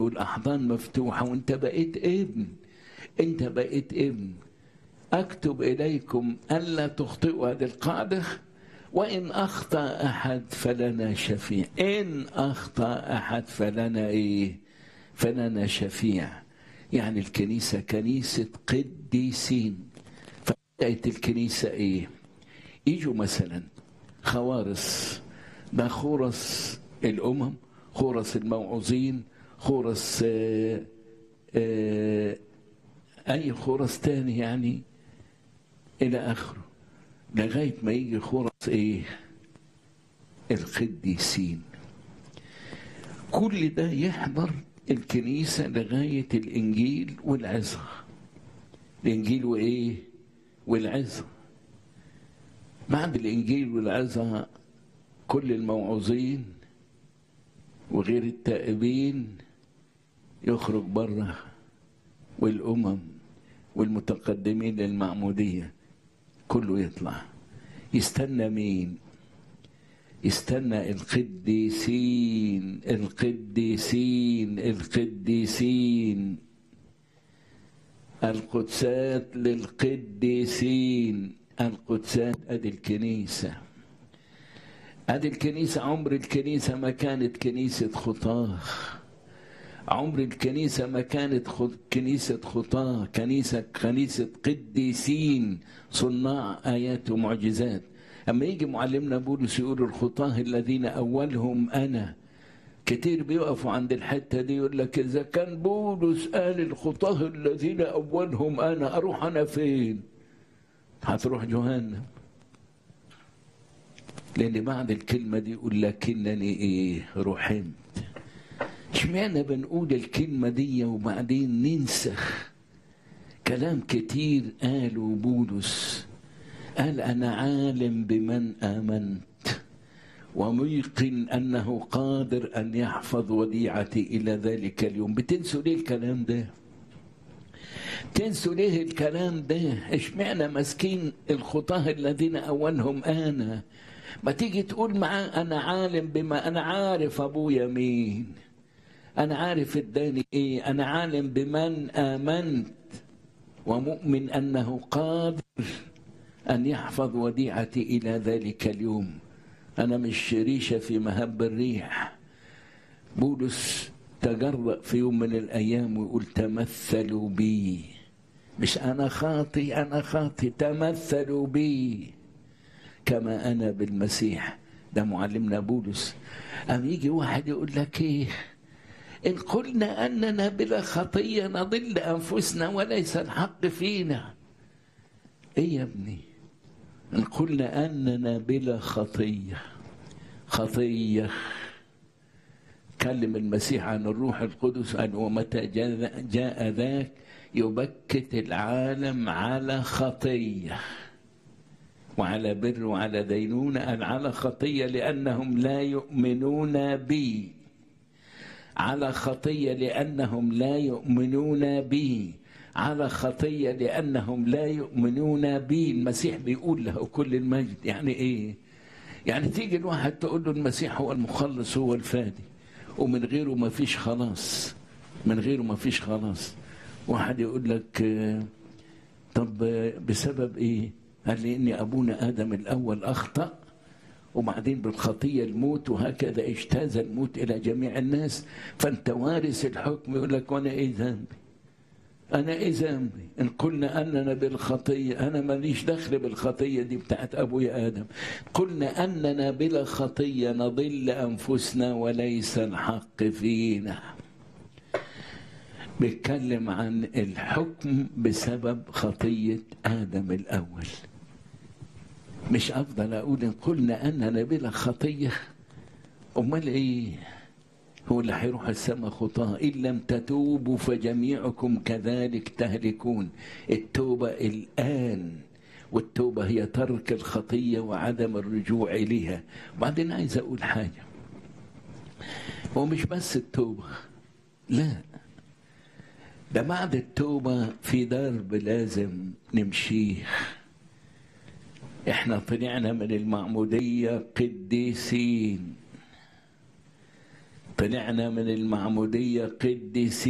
والاحضان مفتوحه وانت بقيت ابن انت بقيت ابن اكتب اليكم الا تخطئوا هذه القاعده وان اخطا احد فلنا شفيع ان اخطا احد فلنا ايه فلنا شفيع يعني الكنيسه كنيسه قديسين فبدات الكنيسه ايه يجوا مثلا خوارص ده خورس الامم خورس الموعوظين خورس آه آه اي خورس تاني يعني الى اخره لغايه ما يجي خورس ايه القديسين كل ده يحضر الكنيسة لغاية الإنجيل والعظة الإنجيل وإيه والعظة بعد الإنجيل والعظة كل الموعوظين وغير التائبين يخرج بره والأمم والمتقدمين للمعمودية كله يطلع يستنى مين يستنى القديسين القديسين القديسين القدسات للقديسين القدسات ادي الكنيسه ادي الكنيسه عمر الكنيسه ما كانت كنيسه خطاه عمر الكنيسة ما كانت خد... كنيسة خطاة كنيسة كنيسة قديسين صناع آيات ومعجزات أما يجي معلمنا بولس يقول الخطاة الذين أولهم أنا كتير بيقفوا عند الحتة دي يقول لك إذا كان بولس قال الخطاة الذين أولهم أنا أروح أنا فين؟ هتروح جهنم لأن بعد الكلمة دي يقول لكنني إيه؟ رحمت اشمعنى بنقول الكلمة دي وبعدين ننسخ كلام كتير قاله بولس قال أنا عالم بمن آمنت وميقن أنه قادر أن يحفظ وديعتي إلى ذلك اليوم بتنسوا ليه الكلام ده تنسوا ليه الكلام ده اشمعنى ماسكين الخطاه الذين أولهم أنا ما تيجي تقول معاه أنا عالم بما أنا عارف أبويا مين أنا عارف اداني إيه أنا عالم بمن آمنت ومؤمن أنه قادر أن يحفظ وديعتي إلى ذلك اليوم أنا مش ريشة في مهب الريح بولس تجرأ في يوم من الأيام ويقول تمثلوا بي مش أنا خاطي أنا خاطي تمثلوا بي كما أنا بالمسيح ده معلمنا بولس أم يجي واحد يقول لك إيه إن قلنا أننا بلا خطية نضل أنفسنا وليس الحق فينا إيه يا ابني إن قلنا أننا بلا خطية خطية كلم المسيح عن الروح القدس أن ومتى جاء ذاك يبكت العالم على خطية وعلى بر وعلى دينونة أن على خطية لأنهم لا يؤمنون بي على خطية لأنهم لا يؤمنون بي على خطية لأنهم لا يؤمنون بي المسيح بيقول له كل المجد يعني إيه يعني تيجي الواحد تقول له المسيح هو المخلص هو الفادي ومن غيره ما فيش خلاص من غيره ما فيش خلاص واحد يقول لك طب بسبب ايه قال لي ان ابونا ادم الاول اخطأ وبعدين بالخطية الموت وهكذا اجتاز الموت إلى جميع الناس فأنت وارث الحكم يقول لك وأنا إيه ذنبي أنا إيه ذنبي إن قلنا أننا بالخطية أنا ماليش دخل بالخطية دي بتاعت أبويا آدم قلنا أننا بلا خطية نضل أنفسنا وليس الحق فينا بيتكلم عن الحكم بسبب خطية آدم الأول مش افضل اقول ان قلنا اننا بلا خطيه امال ايه هو اللي هيروح السماء خطاه ان لم تتوبوا فجميعكم كذلك تهلكون التوبه الان والتوبه هي ترك الخطيه وعدم الرجوع اليها وبعدين عايز اقول حاجه هو مش بس التوبه لا ده بعد التوبه في درب لازم نمشيه احنا طلعنا من المعمودية قديسين طلعنا من المعمودية قديسين